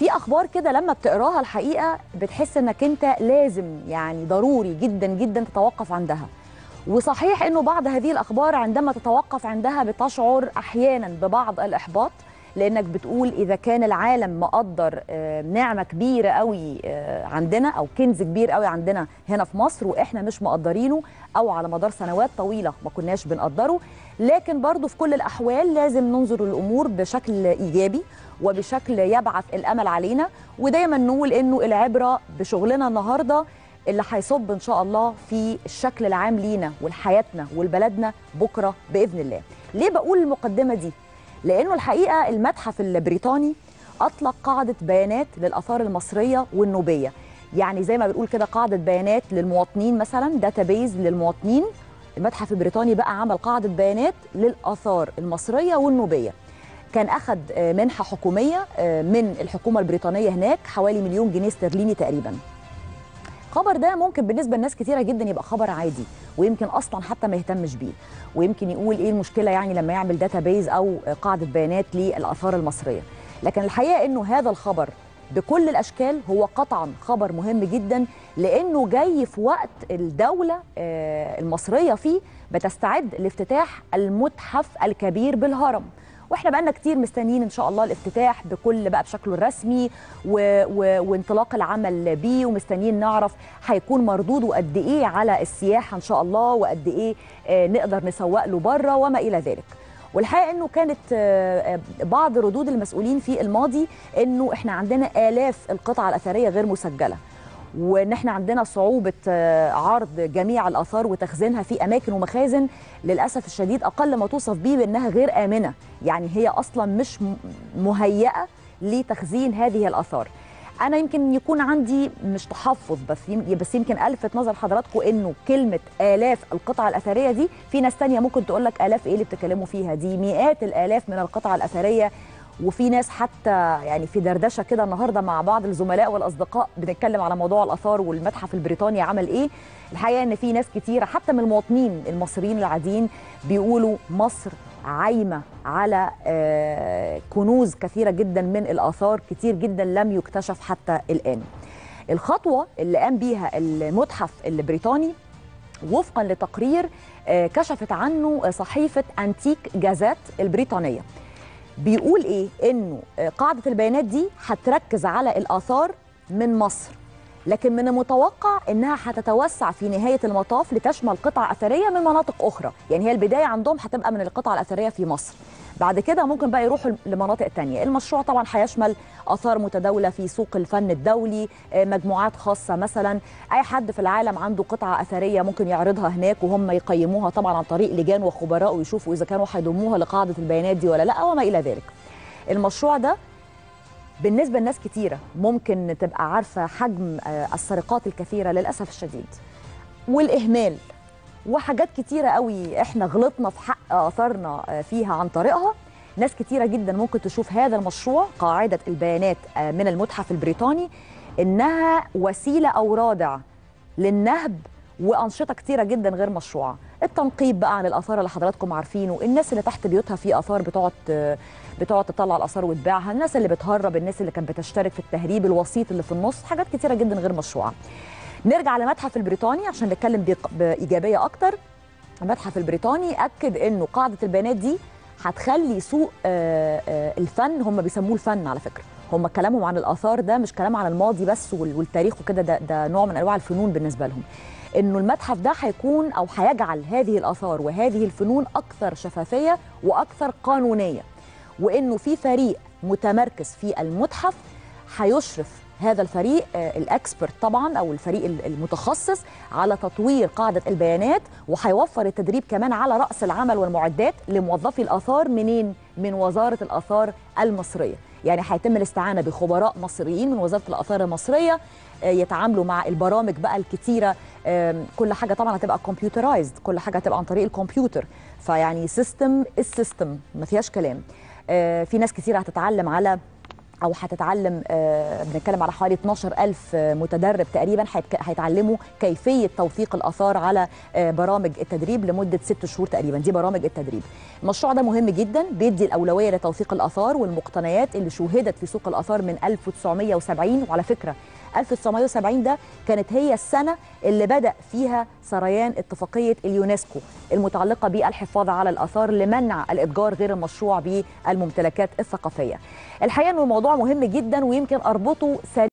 في اخبار كده لما بتقراها الحقيقه بتحس انك انت لازم يعني ضروري جدا جدا تتوقف عندها وصحيح انه بعض هذه الاخبار عندما تتوقف عندها بتشعر احيانا ببعض الاحباط لانك بتقول اذا كان العالم مقدر آه، نعمه كبيره قوي آه، عندنا او كنز كبير قوي عندنا هنا في مصر واحنا مش مقدرينه او على مدار سنوات طويله ما كناش بنقدره لكن برضو في كل الاحوال لازم ننظر للامور بشكل ايجابي وبشكل يبعث الامل علينا ودايما نقول انه العبره بشغلنا النهارده اللي هيصب ان شاء الله في الشكل العام لينا ولحياتنا ولبلدنا بكره باذن الله. ليه بقول المقدمه دي؟ لانه الحقيقه المتحف البريطاني اطلق قاعده بيانات للاثار المصريه والنوبيه. يعني زي ما بنقول كده قاعده بيانات للمواطنين مثلا داتابيز للمواطنين المتحف البريطاني بقى عمل قاعده بيانات للاثار المصريه والنوبيه. كان اخذ آه، منحه حكوميه آه، من الحكومه البريطانيه هناك حوالي مليون جنيه استرليني تقريبا. الخبر ده ممكن بالنسبه لناس كتيره جدا يبقى خبر عادي ويمكن اصلا حتى ما يهتمش بيه ويمكن يقول ايه المشكله يعني لما يعمل داتابيز او قاعده بيانات للاثار المصريه لكن الحقيقه انه هذا الخبر بكل الاشكال هو قطعا خبر مهم جدا لانه جاي في وقت الدوله آه، المصريه فيه بتستعد لافتتاح المتحف الكبير بالهرم واحنا بقالنا كتير مستنيين ان شاء الله الافتتاح بكل بقى بشكله الرسمي و... و... وانطلاق العمل بيه ومستنيين نعرف هيكون مردوده قد ايه على السياحه ان شاء الله وقد ايه آه، نقدر نسوق له بره وما الى ذلك والحقيقه انه كانت آه، آه، بعض ردود المسؤولين في الماضي انه احنا عندنا الاف القطع الاثريه غير مسجله وان احنا عندنا صعوبه آه، عرض جميع الاثار وتخزينها في اماكن ومخازن للاسف الشديد اقل ما توصف بيه بانها غير امنه يعني هي اصلا مش م- مهيئه لتخزين هذه الاثار انا يمكن يكون عندي مش تحفظ بس يم- بس يمكن الفت نظر حضراتكم انه كلمه الاف القطع الاثريه دي في ناس تانية ممكن تقول لك الاف ايه اللي بتتكلموا فيها دي مئات الالاف من القطع الاثريه وفي ناس حتى يعني في دردشه كده النهارده مع بعض الزملاء والاصدقاء بنتكلم على موضوع الاثار والمتحف البريطاني عمل ايه الحقيقه ان في ناس كتيره حتى من المواطنين المصريين العاديين بيقولوا مصر عايمه على آه، كنوز كثيره جدا من الاثار كتير جدا لم يكتشف حتى الان الخطوه اللي قام بيها المتحف البريطاني وفقا لتقرير آه، كشفت عنه صحيفه انتيك جازات البريطانيه بيقول ايه انه آه، قاعده البيانات دي هتركز على الاثار من مصر لكن من المتوقع انها هتتوسع في نهايه المطاف لتشمل قطع اثريه من مناطق اخرى يعني هي البدايه عندهم هتبقى من القطع الاثريه في مصر بعد كده ممكن بقى يروحوا لمناطق تانية المشروع طبعا هيشمل اثار متداوله في سوق الفن الدولي آه، مجموعات خاصه مثلا اي حد في العالم عنده قطعه اثريه ممكن يعرضها هناك وهم يقيموها طبعا عن طريق لجان وخبراء ويشوفوا اذا كانوا هيضموها لقاعده البيانات دي ولا لا وما الى ذلك المشروع ده بالنسبه لناس كتيره ممكن تبقى عارفه حجم آه، السرقات الكثيره للاسف الشديد والاهمال وحاجات كتيره قوي احنا غلطنا في حق اثارنا آه، فيها عن طريقها ناس كتيره جدا ممكن تشوف هذا المشروع قاعده البيانات آه، من المتحف البريطاني انها وسيله او رادع للنهب وانشطه كتيره جدا غير مشروعه التنقيب بقى عن الاثار اللي حضراتكم عارفينه الناس اللي تحت بيوتها في اثار بتقعد آه، بتقعد تطلع الاثار وتبيعها الناس اللي بتهرب الناس اللي كانت بتشترك في التهريب الوسيط اللي في النص حاجات كتيره جدا غير مشروعه نرجع لمتحف البريطاني عشان نتكلم بيق- بايجابيه اكتر المتحف البريطاني اكد انه قاعده البيانات دي هتخلي سوق آه، آه، الفن هم بيسموه الفن على فكره هم كلامهم عن الاثار ده مش كلام عن الماضي بس وال- والتاريخ وكده ده, ده نوع من انواع الفنون بالنسبه لهم انه المتحف ده هيكون او هيجعل هذه الاثار وهذه الفنون اكثر شفافيه واكثر قانونيه وانه في فريق متمركز في المتحف هيشرف هذا الفريق آه، الاكسبرت طبعا او الفريق ال- المتخصص على تطوير قاعده البيانات وهيوفر التدريب كمان على راس العمل والمعدات لموظفي الاثار منين من وزاره الاثار المصريه يعني هيتم الاستعانه بخبراء مصريين من وزاره الاثار المصريه آه، يتعاملوا مع البرامج بقى الكتيره آم، كل حاجه طبعا هتبقى كمبيوترايزد كل حاجه هتبقى عن طريق الكمبيوتر فيعني سيستم السيستم ما فيهاش كلام آه، في ناس كتير هتتعلم على او هتتعلم آه، بنتكلم على حوالي 12000 متدرب تقريبا هيتك- هيتعلموا كيفيه توثيق الاثار على آه، برامج التدريب لمده ست شهور تقريبا دي برامج التدريب المشروع ده مهم جدا بيدي الاولويه لتوثيق الاثار والمقتنيات اللي شوهدت في سوق الاثار من 1970 وعلى فكره 1970 ده كانت هي السنة اللي بدأ فيها سريان اتفاقية اليونسكو المتعلقة بالحفاظ على الآثار لمنع الإتجار غير المشروع بالممتلكات الثقافية الحقيقة أنه الموضوع مهم جدا ويمكن أربطه سريع